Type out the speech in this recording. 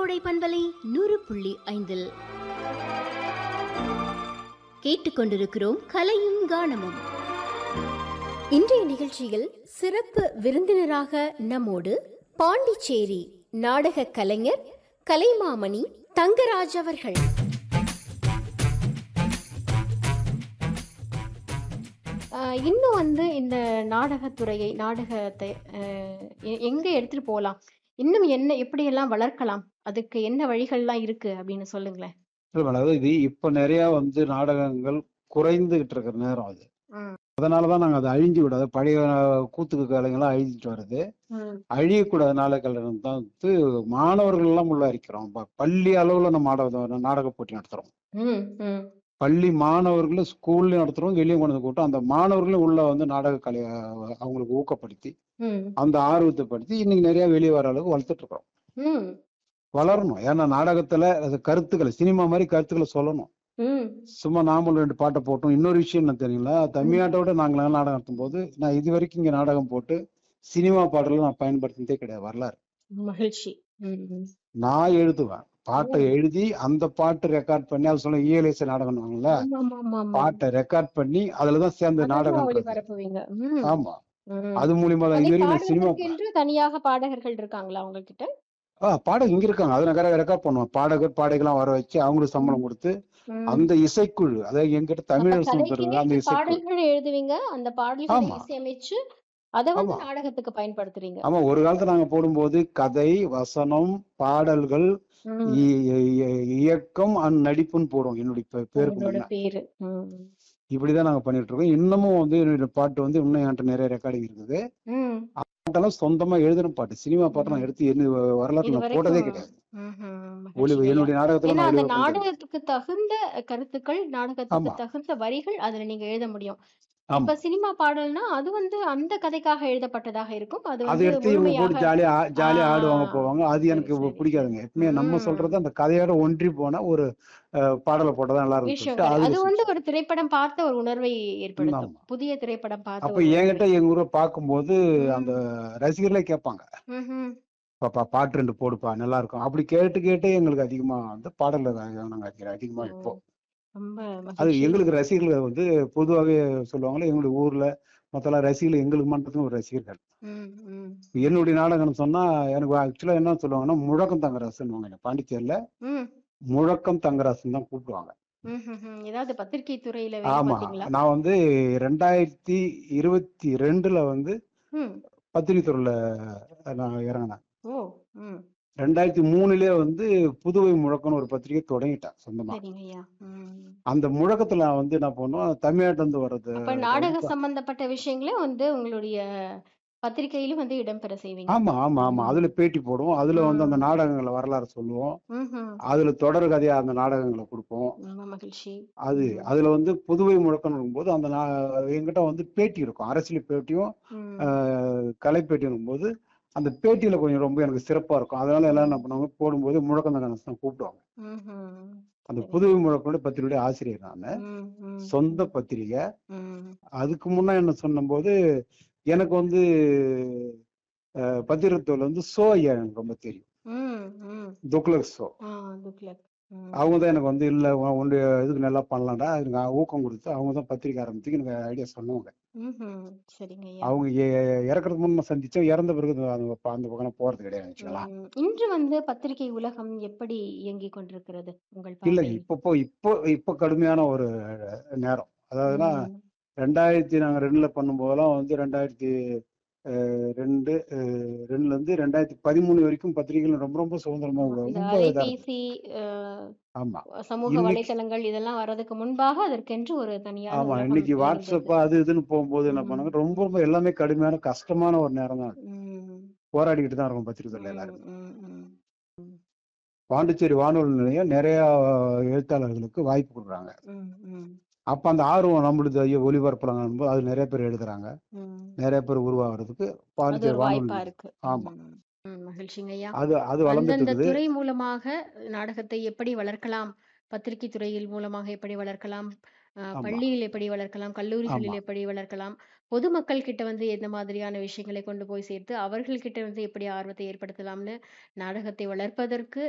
கோடை பண்பலை நூறு புள்ளி ஐந்தில் கேட்டுக்கொண்டிருக்கிறோம் கலையும் கானமும் இன்றைய நிகழ்ச்சியில் சிறப்பு விருந்தினராக நம்மோடு பாண்டிச்சேரி நாடக கலைஞர் கலைமாமணி தங்கராஜ் அவர்கள் ஆஹ் இன்னும் வந்து இந்த நாடகத்துறையை நாடகத்தை ஆஹ் எ- எங்க எடுத்துட்டு போகலாம் இன்னும் என்ன எப்படியெல்லாம் வளர்க்கலாம் அதுக்கு என்ன வழிகள்லாம் இருக்கு அப்படின்னு சொல்லுங்களேன் இல்ல மேடம் அதாவது இது இப்ப நிறைய வந்து நாடகங்கள் குறைந்துகிட்டு இருக்கிற நேரம் அது ம். அதனாலதான் நாங்க அதை அழிஞ்சு விடாது பழைய கூத்துக்கு கலைஞெல்லாம் அழிஞ்சிட்டு வருது அழியக்கூடாத நாடகங்கள் தான் வந்து மாணவர்கள் எல்லாம் உள்ள இருக்கிறோம் பள்ளி அளவுல நம்ம நாடக நாடக போட்டி நடத்துறோம் ம், ம், பள்ளி மாணவர்களும் ஸ்கூல்லயும் நடத்துறோம் வெளியே கொண்டு வந்து கூட்டம் அந்த மாணவர்களும் உள்ள வந்து நாடக கலையை அவங்களுக்கு ஊக்கப்படுத்தி ம், அந்த ஆர்வத்தை படுத்தி இன்னைக்கு நிறைய வெளியே வர அளவுக்கு வளர்த்துட்டு இருக்கிறோம் ம், வளரணும் ஏன்னா நாடகத்துல அது கருத்துக்களை சினிமா மாதிரி கருத்துக்களை சொல்லணும் ம், சும்மா நாமளும் ரெண்டு பாட்டை போட்டோம் இன்னொரு விஷயம் என்ன தெரியுங்களா தமிழ்நாட்டோட நாங்களாம் நாடகம் நடத்தும் போது நான் இது வரைக்கும் இங்க நாடகம் போட்டு சினிமா பாடல்கள் நான் பயன்படுத்தினதே கிடையாது வரலாறு மகிழ்ச்சி ம், ம். நான் எழுதுவேன் பாட்டை எழுதி அந்த பாட்டு ரெக்கார்ட் பண்ணி அது சொல்ல இயலேச நாடகம்வாங்கல்ல ஆமா, ஆமா, ஆமா, ஆமா. பாட்டை ரெக்கார்ட் பண்ணி அதுலதான் சேர்ந்த அதெல்லாம் நாடகம் ஒளிபரப்புவீங்க ம், ஆமா ம். அது மூலியமா தான் அதே இது வரைக்கும் நான் சினிமா பாடகருக்கு தனியாக பாடகர்கள் இருக்காங்களா உங்ககிட்ட ஆ பாடகர் இங்க இருக்காங்க அதை நான் ரெக்கார்ட் பண்ணுவேன் பாடகர் பாடகெல்லாம் வர வச்சு அவங்களுக்கு சம்பளம் கொடுத்து ம். அந்த இசைக்குழு அதாவது எங்கிட்ட அப்ப தமிழரசு கதைக்கு சொல்றாங்க அந்த ஏற்ற இசைக்குழு பாடல்கள் எழுதுவீங்க அந்த பாடல்களை ஆமா. இசையமைச்சு அதை வந்து ஆமா. நாடகத்துக்கு பயன்படுத்துறீங்க ஆமா ஒரு காலத்துல நாங்க போடும்போது கதை வசனம் பாடல்கள் ம். இ- இ- இயக்கம் அண்ட் நடிப்புன்னு போடுவோம் என்னுடைய பே- பேருக்கு உங்களோட முன்ன பேரு ம். இப்படிதான் நாங்க பண்ணிட்டு இருக்கோம் இன்னமும் வந்து என்னுடைய பாட்டு வந்து இன்னும் என்கிட்ட நிறைய ரெக்கார்டிங் இருக்குது ம். பாட்டெல்லாம் சொந்தமா எழுதின பாட்டு சினிமா பாட்டு நான் ம். எடுத்து என்ன வரலாற்று இது நான் போட்டதே வரைக்கும் கிடையாது ம்ஹும். ஒளி மகிழ்ச்சி ஐயா. என்னுடைய நாடகத்துல ஏன்னா நான் அந்த ஒளிபரப்பு பண்ணது நாடகத்துக்கு தகுந்த கருத்துக்கள் நாடகத்துக்கு ஆமா தகுந்த வரிகள் அதுல நீங்க எழுத முடியும் ஆமா இப்ப சினிமா பாடல்னா அது வந்து அந்த கதைக்காக எழுதப்பட்டதாக இருக்கும் அது அதை வந்து எடுத்து இவங்க போட்டு முழுமையாக ஜாலியா ஜாலியா ஆடுவாங்க ஆ போவாங்க அது சரி எனக்கு சரி பிடிக்காதுங்க சரி எப்பவுமே நம்ம ம் சொல்றது அந்த கதையோட ஒன்றி போன ஒரு அஹ், பாடலை போட்டதா நல்லா இருக்கும்னு விஷயம் சொல்லிட்டு கிடையாது அது அதுல வந்து செஞ்சோம் ஒரு திரைப்படம் பார்த்த ஒரு உணர்வை ம், ஏற்படுத்தும் ஆமா புதிய திரைப்படம் பார்த்த அப்ப ஒரு என்கிட்ட உணர்வை எங்க ஊரை பார்க்கும்போது அந்த ம் ரசிகர்களே கேட்பாங்க ம்ஹும். பாப்பா பாட்டு ரெண்டு போடுப்பா நல்லா இருக்கும் அப்படி கேட்டு கேட்டு எங்களுக்கு அதிகமா வந்து பாடல்கள் நாங்க அதிக- அதிகமா ஓ வைப்போம் ரொம்ப அது மகிழ்ச்சி எங்களுக்கு ரசிகர்கள் வந்து பொதுவாகவே சொல்லுவாங்களே எங்களுடைய ஊர்ல மத்தெல்லாம் ரசிகர்கள் எங்களுக்கு மட்டும் ஒரு ரசிகர்கள் ம் ம் என்னுடைய நாடகம்னு சொன்னா எனக்கு ஆக்சுவலா என்ன சொல்லுவாங்கன்னா முழக்கம் தங்கராசுன்னு பாண்டிச்சேரியில ம் முழக்கம் தங்கராசுன்னு தான் கூப்பிடுவாங்க ம்ஹும்ஹும். ஏதாவது பத்திரிகை துறையில வேலை ஆமா பார்த்தீங்களா நான் வந்து ரெண்டாயிரத்தி இருபத்தி ரெண்டுல வந்து ம் பத்திரிகை துறையில நான் இறங்கினேன் ஓ ம் ரெண்டாயிரத்தி மூணுலயே வந்து புதுவை முழக்கம்னு ஒரு பத்திரிகை தொடங்கிட்டேன் சொந்தமா சரிங்க ஐயா ம் அந்த முழக்கத்துல நான் வந்து என்ன பண்ணுவோம் தமிழ்நாட்டுல இருந்து வர்றது அப்ப நாடக சம்பந்தப்பட்ட விஷயங்களே வந்து உங்களுடைய பத்திரிகையிலும் வந்து இடம்பெற செய்வீங்க ஆமா ஆமா ஆமா ம். அதுல பேட்டி போடுவோம் அதுல வந்து அந்த ம். நாடகங்களை வரலாறு சொல்லுவோம் ம்ஹும். அதுல தொடர் கதையா அந்த நாடகங்களை கொடுப்போம் ரொம்ப மகிழ்ச்சி அது ம். அதுல வந்து புதுவை முழக்கம் போது அந்த நா- எங்கிட்ட வந்து பேட்டி இருக்கும் அரசியல் பேட்டியும் ம். ஆஹ், கலை பேட்டியும் போது அந்த பேட்டியில கொஞ்சம் ரொம்ப எனக்கு சிறப்பா இருக்கும் அதனால எல்லாம் என்ன பண்ணுவாங்க போடும்போது முழக்கம் தான் கூப்பிடுவாங்க ம்ஹும். அந்த சரி. புதுவை முழக்கோட பத்திரிகையுடைய ஆசிரியர் நான் ம், ம், சொந்த பத்திரிகை ம். அதுக்கு முன்ன என்ன சொன்னபோது எனக்கு வந்து அஹ், பத்திரிகைத்துறையில வந்து சோ ஐயா எனக்கு ரொம்ப தெரியும் ம், ம். துக்ளக் சோ ஆ, துக்ளக். ம். அவங்க தான் எனக்கு வந்து இல்ல உன் உன்னுடைய இதுக்கு நல்லா பண்ணலாம்டா எனக்கு ஊக்கம் கொடுத்து அவங்க தான் பத்திரிக்கை ஆரம்பிச்சுக்கு எனக்கு ஐடியா சொன்னவங்க ம்ஹும். சரிங்க ஐயா அவங்க எ- இறக்கறதுக்கு முன்ன சந்திச்சோம் இறந்த பிறகு அது அந்த ப- அந்த பக்கம் போறது கிடையாது வச்சுக்கலாம் ம். இன்று வந்து பத்திரிகை உலகம் எப்படி இயங்கிக் கொண்டிருக்கிறது உங்கள் இல்ல பார்வையில் இப்போ இப்போ இப்போ இப்போ கடுமையான ஒரு நேரம் அதாவதுன்னா ம். ரெண்டாயிரத்தி நாங்க ரெண்டுல பண்ணும்போதெல்லாம் வந்து ரெண்டாயிரத்தி அஹ், ரெண்டு அஹ், ரெண்டுல இருந்து ரெண்டாயிரத்தி பதிமூணு வரைக்கும் பத்திரிகைகள் ரொம்ப ரொம்ப சுதந்திரமா ஆமா. இந்த ரொம்ப இதா இருக்கு அலைபேசி அஹ், ஆமா சமூக இன்னைக்கு வலைத்தளங்கள் இதெல்லாம் வர்றதுக்கு முன்பாக அதற்கென்று ஒரு தனியான ஆமா உலகம் இன்னைக்கு இருந்தது வாட்ஸ்அப் அது இதுன்னு போகும்போது என்ன ம். பண்ணாங்க ரொம்ப ரொம்ப எல்லாமே கடுமையான கஷ்டமான ஒரு நேரம் தான் ம். போராடிக்கிட்டு தான் இருக்கும் பத்திரிகைகள் ம், எல்லாருமே ம், ம். பாண்டிச்சேரி வானொலி நிலையம் நிறைய எழுத்தாளர்களுக்கு வாய்ப்பு கொடுக்குறாங்க ம், ம், அப்ப அந்த ஆர்வம் நம்மளுது ஐயோ ஒளிபரப்பலாம் போது அது நிறைய பேர் எழுதுறாங்க ம். நிறைய பேர் உருவாகிறதுக்கு அது பாண்டிச்சேரி ஒரு வானொலி வாய்ப்பா நிலையம். இருக்கு ஆமா ம். ம், மகிழ்ச்சிங்க ஐயா அது அது வளர்ந்துட்டு அந்தந்த இருக்குது துறை மூலமாக நாடகத்தை எப்படி வளர்க்கலாம் பத்திரிகை துறையில் மூலமாக எப்படி வளர்க்கலாம் அஹ், ஆமா பள்ளியில் எப்படி வளர்க்கலாம் கல்லூரிகளில் ஆமா எப்படி வளர்க்கலாம் பொதுமக்கள் கிட்ட வந்து எந்த மாதிரியான விஷயங்களை கொண்டு போய் சேர்த்து அவர்கள் கிட்ட வந்து எப்படி ஆர்வத்தை ஏற்படுத்தலாம்னு நாடகத்தை வளர்ப்பதற்கு